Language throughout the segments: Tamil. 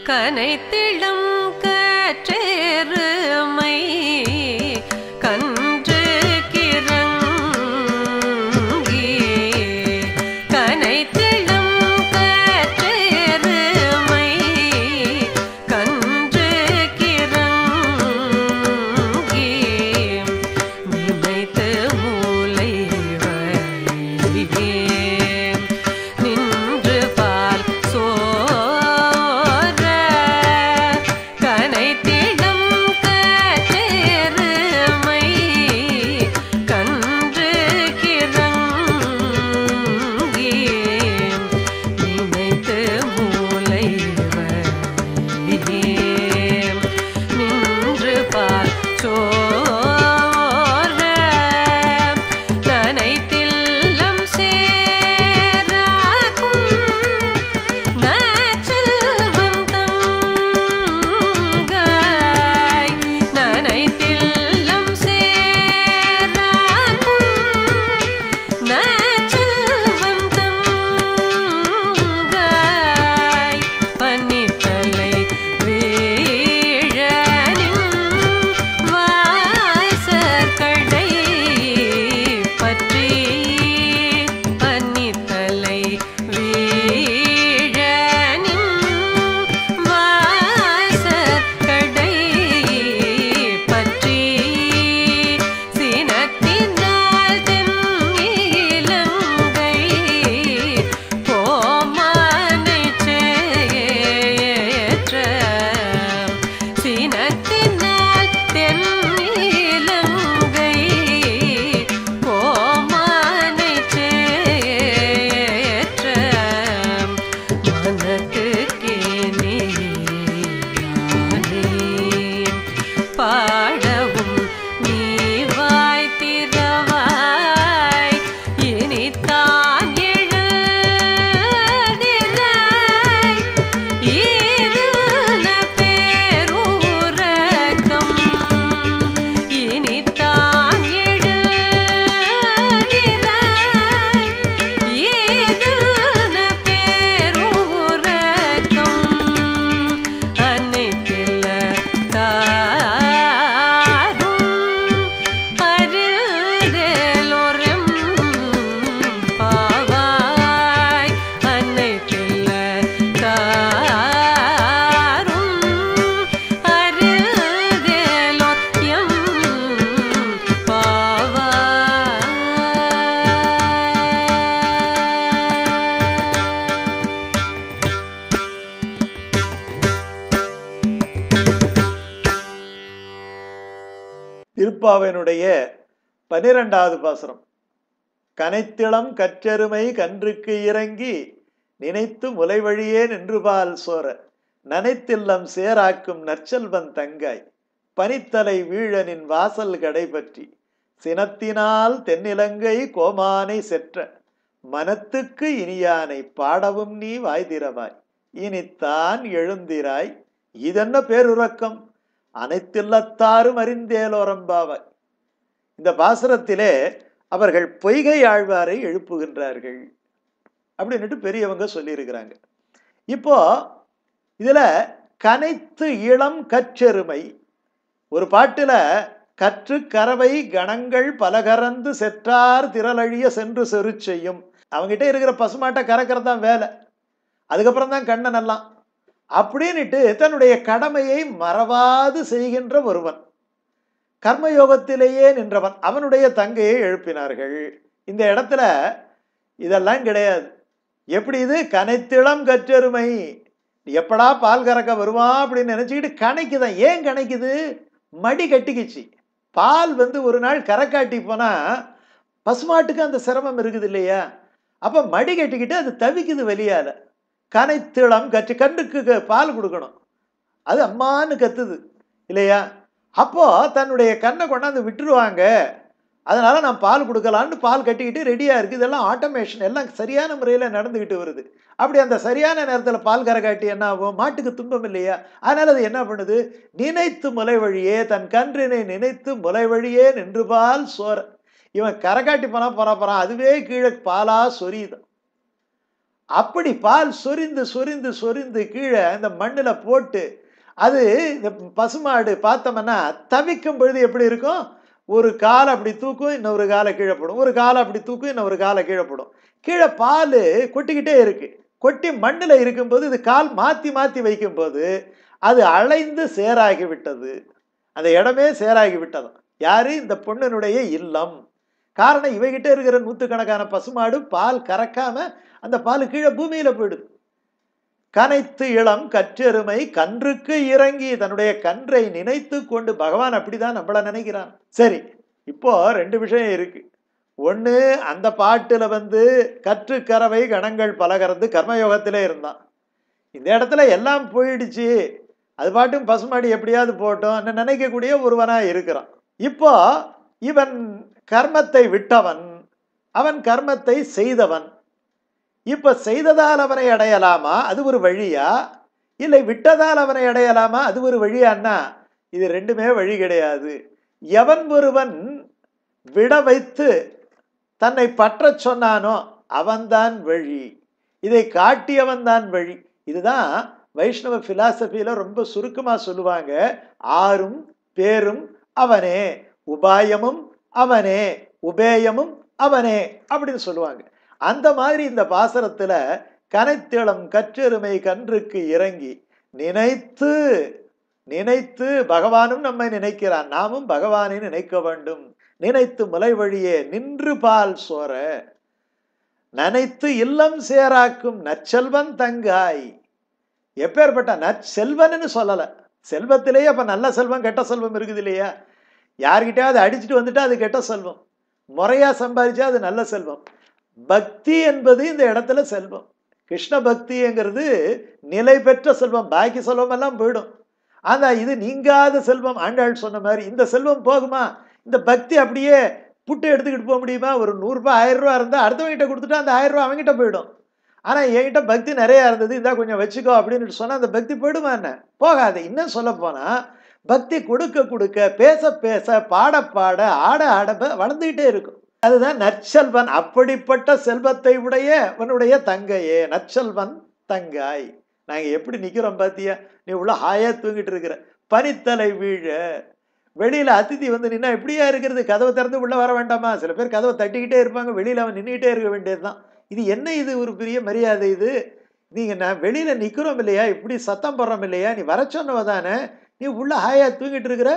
கனைத்திளம் கற்றேறுமை கன்று கிறங்கி கனைத்திளம் கற்றேறுமை கன்று கிறங்கி நினைத்து மூலை வழியே நின்று பால் சோர கனைத்திடம் கற்றேறுமை கன்று கிறங்கி நினைத்து மூலை வழியே நின்று பால் சோர நனைத்தில்லம் சேராக்கும் நச்செல்வம் தங்காய் நனைத்தில்லம் சேராக்கும் நச்செல்வம் தங்காய் பனித்தலை வீழனின் வாசற்கடை பற்றி பனித்தலை வீழனின் வாசற்கடை பற்றி சினத்தினால் தென்னிலங்கை கோமானைச் சேற்ற சினத்தினால் தென்னிலங்கை கோமானைச் சேற்ற மனத்துக்கே நீயானே பாடவும் நீ வாய் திறவாய் இனித்தான் எழுதினாய் ஈருல பேரூரகம் இனித்தான் எழுதினாய் ஈருல பேரூரகம் அன்னைக்கில்ல தாரும் அருளோரம் பாவாய் அன்னைக்கில்ல தாரும் அருளோயம் பாவாய் திருப்பாவையினுடைய பன்னிரெண்டாவது பாசுரம் கனைத்திளம் கற்றெருமை கன்றுக்கு இறங்கி நினைத்து முலை வழியே நின்றுபால் சோர நனைத்தில்லம் சேராக்கும் நற்செல்வன் தங்காய் பனித்தலை வீழனின் வாசல் கடை பற்றி சினத்தினால் தென்னிலங்கை கோமானை செற்ற மனத்துக்கு இனியானை பாடவும் நீ வாய்திரவாய் இனித்தான் எழுந்திராய் இதென்ன பேருறக்கம் அனைத்தில்லத்தாரும் அறிந்தேலோரம்பாவாய் இந்த பாசுரத்திலே அவர்கள் பொய்கை ஆழ்வாரை எழுப்புகின்றார்கள் அப்படின்னுட்டு பெரியவங்க சொல்லியிருக்கிறாங்க இப்போ இதுல கனைத்து இளம் கற்றெருமை ஒரு பாட்டுல கற்று கறவை கணங்கள் பலகறந்து செற்றார் திரளழிய சென்று செரு செய்யும் அவங்ககிட்ட இருக்கிற பசுமாட்டை கறக்கிறது தான் வேலை அதுக்கப்புறம் தான் கண்ணன் எல்லாம் அப்படின்னுட்டு தன்னுடைய கடமையை மறவாது செய்கின்ற ஒருவன் கர்மயோகத்திலேயே நின்றவன் அவனுடைய தங்கையை எழுப்பினார்கள் இந்த இடத்துல இதெல்லாம் கிடையாது எப்படி இது கனைத்திளம் கற்றெருமை எப்படா பால் கறக்க வருவான் அப்படின்னு நினைச்சுக்கிட்டு கணைக்குதான் ஏன் கணைக்குது மடி கட்டிக்கிச்சு பால் வந்து ஒரு நாள் கறக்காட்டி போனா பசுமாட்டுக்கு அந்த சிரமம் இருக்குது இல்லையா அப்ப மடி கட்டிக்கிட்டு அது தவிக்குது வெளியால கனைத்திளம் கற்று கண்ணுக்கு க- பால் கொடுக்கணும் அது அம்மான்னு கத்துது இல்லையா அப்போ தன்னுடைய கண்ணை கொண்டாந்து விட்டுருவாங்க அதனால நான் பால் கொடுக்கலான்னு பால் கட்டிக்கிட்டு ரெடியா இருக்கு இதெல்லாம் ஆட்டோமேஷன் எல்லாம் சரியான முறையில் நடந்துகிட்டு வருது அப்படி அந்த சரியான நேரத்தில் பால் கரை காட்டி என்ன ஆகும் மாட்டுக்கு துன்பம் இல்லையா அதனால அது என்ன பண்ணுது நினைத்து முலை வழியே தன் கன்றினை நினைத்து முலை வழியே நின்று பால் சோர இவன் கரை காட்டி போனா போனா போறான் அதுவே கீழே பாலா சொரியுது அப்படி பால் சொரிந்து சொரிந்து சொரிந்து கீழே அந்த மண்ணில் போட்டு அது இந்த பசுமாடு பார்த்தோம்னா தவிக்கும் பொழுது எப்படி இருக்கும் ஒரு காலை அப்படி தூக்கும் இன்னொரு காலை கீழே போடும் ஒரு காலை அப்படி தூக்கும் இன்னொரு காலை கீழே போடும் கீழே பால் கொட்டிக்கிட்டே இருக்கு கொட்டி மண்ணில் இருக்கும்போது இது கால் மாற்றி மாற்றி வைக்கும்போது அது அலைந்து சேராகி விட்டது அந்த இடமே சேராகி விட்டதாம் யாரு இந்த பொண்ணினுடைய இல்லம் காரணம் இவைகிட்ட இருக்கிற நூற்றுக்கணக்கான பசுமாடு பால் கறக்காம அந்த பால் கீழே பூமியில போயிடுது கனைத்து இளம் கற்றெருமை கன்றுக்கு இறங்கி தன்னுடைய கன்றை நினைத்து கொண்டு பகவான் அப்படிதான் நம்மள நினைக்கிறான் சரி இப்போ ரெண்டு விஷயம் இருக்கு ஒன்று அந்த பாட்டில் வந்து கற்று கறவை கணங்கள் பலகறந்து கர்மயோகத்திலே இருந்தான் இந்த இடத்துல எல்லாம் போயிடுச்சு அது பாட்டும் பசுமாடி எப்படியாவது போட்டோம் நினைக்கக்கூடிய ஒருவனா இருக்கிறான் இப்போ இவன் கர்மத்தை விட்டவன் அவன் கர்மத்தை செய்தவன் இப்ப செய்ததால் அவனை அடையலாமா அது ஒரு வழியா இல்லை விட்டதால் அவனை அடையலாமா அது ஒரு வழியான்னா இது ரெண்டுமே வழி கிடையாது எவன் ஒருவன் விட வைத்து தன்னை பற்றச் சொன்னானோ அவன்தான் வழி இதை காட்டியவன் தான் வழி இதுதான் வைஷ்ணவ பிலாசபியில ரொம்ப சுருக்கமா சொல்லுவாங்க ஆறும் பேரும் அவனே உபாயமும் அவனே உபேயமும் அவனே அப்படின்னு சொல்லுவாங்க அந்த மாதிரி இந்த பாசரத்துல கனைத்திளம் கற்றெருமை கன்றுக்கு இறங்கி நினைத்து நினைத்து பகவானும் நம்மை நினைக்கிறான் நாமும் பகவானை நினைக்க வேண்டும் நினைத்து முலை வழியே நின்று பால் சோர நனைத்து இல்லம் சேராக்கும் நற்செல்வன் தங்காய் எப்பேற்பட்ட நற்செல்வன்னு சொல்லல செல்வத்திலேயே அப்ப நல்ல செல்வம் கெட்ட செல்வம் இருக்குது இல்லையா யார்கிட்டயாவது அடிச்சுட்டு வந்துட்டா அது கெட்ட செல்வம் முறையா சம்பாதிச்சா அது நல்ல செல்வம் பக்தி என்பது இந்த இடத்துல செல்வம் கிருஷ்ண பக்திங்கிறது நிலை பெற்ற செல்வம் பாக்கி செல்வம் எல்லாம் போயிடும் ஆனா இது நீங்காத செல்வம் ஆண்டாள் சொன்ன மாதிரி இந்த செல்வம் போகுமா இந்த பக்தி அப்படியே புட்டு எடுத்துக்கிட்டு போக முடியுமா ஒரு நூறுரூபா ஆயிரம் ரூபா இருந்தால் அடுத்தவங்கிட்ட கொடுத்துட்டா அந்த ஆயிரம் ரூபா அவங்ககிட்ட போயிடும் ஆனால் என்கிட்ட பக்தி நிறையா இருந்தது இந்தா கொஞ்சம் வச்சுக்கோ அப்படின்னு சொன்னால் அந்த பக்தி போயிடுமா என்ன போகாது இன்னும் சொல்ல போனால் பக்தி கொடுக்க கொடுக்க பேச பேச பாட பாட ஆட ஆட வளர்ந்துக்கிட்டே இருக்கும் அதுதான் நற்செல்வன் அப்படிப்பட்ட செல்வத்தை உடைய உன்னுடைய தங்கையே நற்செல்வன் தங்காய் நாங்கள் எப்படி நிற்கிறோம் பார்த்தியா நீ உள்ள ஹாயா தூங்கிட்டு இருக்கிற பனித்தலை வீழ வெளியில அதிதி வந்து நின்னா எப்படியா இருக்கிறது கதவை திறந்து உள்ள வர வேண்டாமா சில பேர் கதவை தட்டிக்கிட்டே இருப்பாங்க வெளியில அவன் நின்றுக்கிட்டே இருக்க வேண்டியதுதான் இது என்ன இது ஒரு பெரிய மரியாதை இது நீங்க நான் வெளியில நிக்கிறோம் இல்லையா இப்படி சத்தம் போடுறோம் இல்லையா நீ வர சொன்னவ தானே நீ உள்ள ஹாயா தூங்கிட்டு இருக்கிற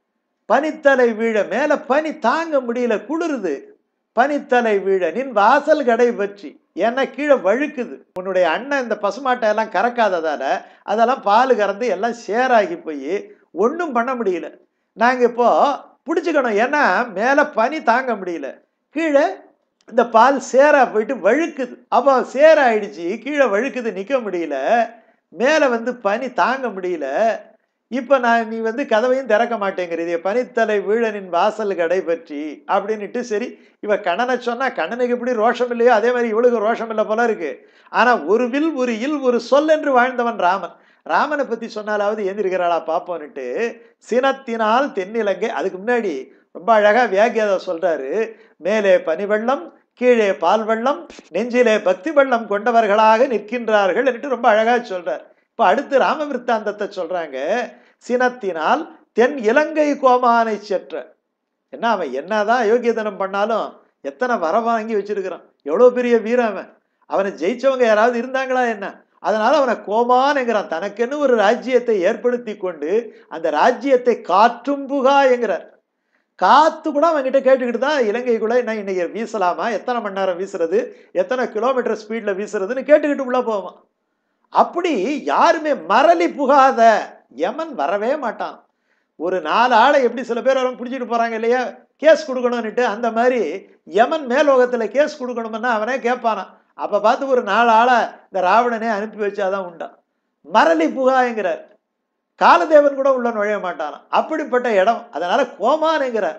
பனித்தலை வீழ மேல பனி தாங்க முடியல குளிருது பனித்தலை வீழ நின் வாசல் கடை பற்றி ஏன்னா கீழே வழுக்குது உன்னுடைய அண்ணன் இந்த பசுமாட்டை எல்லாம் கறக்காததால அதெல்லாம் பால் கறந்து எல்லாம் சேராகி போய் ஒன்றும் பண்ண முடியல நாங்கள் இப்போ பிடிச்சிக்கணும் ஏன்னா மேலே பனி தாங்க முடியல கீழே இந்த பால் சேரா போயிட்டு வழுக்குது அப்போ சேர ஆயிடுச்சு கீழே வழுக்குது நிற்க முடியல மேலே வந்து பனி தாங்க முடியல இப்போ நான் நீ வந்து கதவையும் திறக்க மாட்டேங்கிறது பனித்தலை வீழனின் வாசல் கடை பற்றி அப்படின்னுட்டு சரி இவ கண்ணனை சொன்னா கண்ணனுக்கு எப்படி ரோஷம் இல்லையோ அதே மாதிரி இவளுக்கு ரோஷம் இல்லை போல இருக்கு ஆனா ஒரு வில் ஒரு இல் ஒரு சொல் என்று வாழ்ந்தவன் ராமன் ராமனை பத்தி சொன்னாலாவது எந்திருக்கிறாளா பாப்போன்னுட்டு சினத்தினால் தென்னிலங்கை அதுக்கு முன்னாடி ரொம்ப அழகா வியாக்கியாத சொல்றாரு மேலே பனி வெள்ளம் கீழே பால் வெள்ளம் நெஞ்சிலே பக்தி வெள்ளம் கொண்டவர்களாக நிற்கின்றார்கள் என்று ரொம்ப அழகா சொல்றார் இப்போ அடுத்து ராம விற்த்தாந்தத்தை சொல்றாங்க சினத்தினால் தென் இலங்கை கோமானை செற்ற என்ன அவன் என்னதான் அயோக்கியதனம் பண்ணாலும் எத்தனை வர வாங்கி வச்சிருக்கிறான் எவ்வளோ பெரிய வீரன் அவன் அவனை ஜெயிச்சவங்க யாராவது இருந்தாங்களா என்ன அதனால அவனை கோமான்ங்கிறான் தனக்கென்னு ஒரு ராஜ்யத்தை ஏற்படுத்தி கொண்டு அந்த ராஜ்யத்தை காற்றும் புகா என்கிறார் காத்து கூட அவன்கிட்ட கேட்டுக்கிட்டு தான் இலங்கைக்குள்ள என்ன இன்னைக்கு வீசலாமா எத்தனை மணி நேரம் வீசுறது எத்தனை கிலோமீட்டர் ஸ்பீட்ல வீசுறதுன்னு கேட்டுக்கிட்டு உள்ள போவான் அப்படி யாருமே மரளி புகாத யமன் வரவே மாட்டான் ஒரு நாலு ஆளை எப்படி சில பேர் வரும் பிடிச்சிட்டு போறாங்க இல்லையா கேஸ் கொடுக்கணும்னுட்டு அந்த மாதிரி யமன் மேலோகத்துல கேஸ் கொடுக்கணும்னா அவனே கேட்பானா அப்ப பார்த்து ஒரு நாலு ஆளை இந்த ராவணனே அனுப்பி வச்சாதான் உண்டா மரளி புகாங்கிறார் காலதேவன் கூட உள்ள நுழைய மாட்டானாம் அப்படிப்பட்ட இடம் அதனால கோமானுங்கிறார்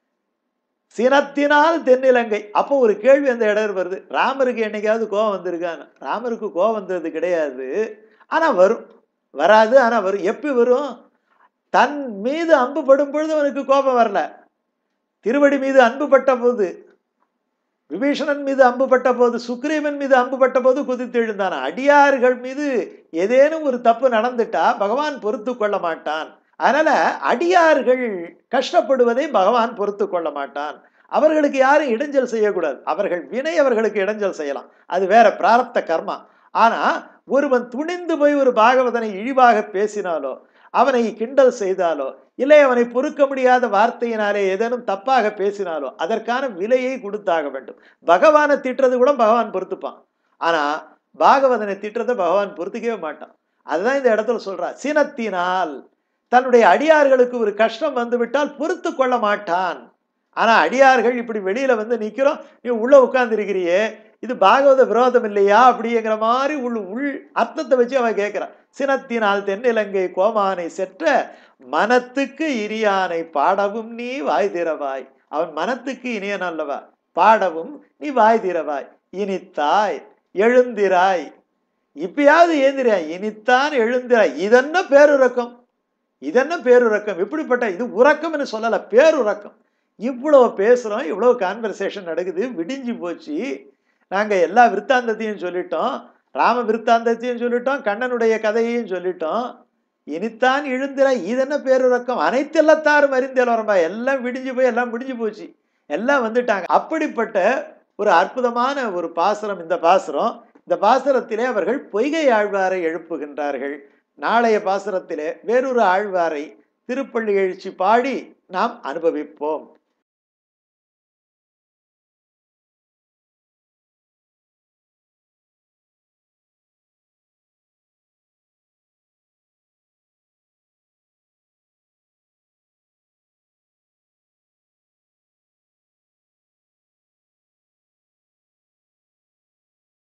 சினத்தினால் தென்னிலங்கை அப்போ ஒரு கேள்வி அந்த இடம் வருது ராமருக்கு என்னைக்காவது கோவம் வந்திருக்கான்னு ராமருக்கு கோவம் வந்தது கிடையாது ஆனா வரும் வராது ஆனா வரும் எப்ப வரும் தன் மீது அம்பு படும் பொழுது அவனுக்கு கோபம் வரல திருவடி மீது அன்பு பட்ட போது விபீஷணன் மீது அம்புபட்ட போது சுக்ரீவன் மீது அம்புபட்ட போது குதித்து எழுந்தான் அடியார்கள் மீது ஏதேனும் ஒரு தப்பு நடந்துட்டா பகவான் பொறுத்து கொள்ள மாட்டான் அதனால அடியார்கள் கஷ்டப்படுவதை பகவான் பொறுத்து கொள்ள மாட்டான் அவர்களுக்கு யாரும் இடைஞ்சல் செய்யக்கூடாது அவர்கள் வினை அவர்களுக்கு இடைஞ்சல் செய்யலாம் அது வேற பிராரப்த கர்மா ஆனா ஒருவன் துணிந்து போய் ஒரு பாகவதனை இழிவாக பேசினாலோ அவனை கிண்டல் செய்தாலோ இல்லை அவனை பொறுக்க முடியாத வார்த்தையினாலே ஏதேனும் தப்பாக பேசினாலோ அதற்கான விலையை கொடுத்தாக வேண்டும் பகவானை திட்டுறது கூட பகவான் பொறுத்துப்பான் ஆனா பாகவதனை திட்டுறதை பகவான் பொறுத்துக்கவே மாட்டான் அதுதான் இந்த இடத்துல சொல்றார் சினத்தினால் தன்னுடைய அடியார்களுக்கு ஒரு கஷ்டம் வந்துவிட்டால் பொறுத்து கொள்ள மாட்டான் ஆனா அடியார்கள் இப்படி வெளியில வந்து நிக்கிறோம் நீ உள்ள உட்கார்ந்து இது பாகவத விரோதம் இல்லையா அப்படிங்கிற மாதிரி உள் உள் அர்த்தத்தை வச்சு அவன் கேட்கிறான் சினத்தினால் தென்னிலங்கை கோமானை செற்ற மனத்துக்கு இனியானை பாடவும் நீ வாய் திறவாய் அவன் மனத்துக்கு இனியன் அல்லவா பாடவும் நீ வாய் திறவாய் இனித்தாய் எழுந்திராய் இப்பயாவது ஏந்திராய் இனித்தான் எழுந்திராய் இதென்ன பேருறக்கம் இதென்ன பேருறக்கம் இப்படிப்பட்ட இது உறக்கம்னு சொல்லல பேருறக்கம் இவ்வளவு பேசுறோம் இவ்வளவு கான்வர்சேஷன் நடக்குது விடிஞ்சு போச்சு நாங்க எல்லா விற்த்தாந்தத்தையும் சொல்லிட்டோம் ராம விற்த்தாந்தத்தையும் சொல்லிட்டோம் கண்ணனுடைய கதையையும் சொல்லிட்டோம் இனித்தான் எழுந்திர இதென்ன பேருறக்கம் அனைத்து எல்லாத்தாரும் அறிந்தேலோரம்பா எல்லாம் விடிஞ்சு போய் எல்லாம் முடிஞ்சு போச்சு எல்லாம் வந்துட்டாங்க அப்படிப்பட்ட ஒரு அற்புதமான ஒரு பாசுரம் இந்த பாசுரம் இந்த பாசுரத்திலே அவர்கள் பொய்கை ஆழ்வாரை எழுப்புகின்றார்கள் நாளைய பாசுரத்திலே வேறொரு ஆழ்வாரை திருப்பள்ளி எழுச்சி பாடி நாம் அனுபவிப்போம்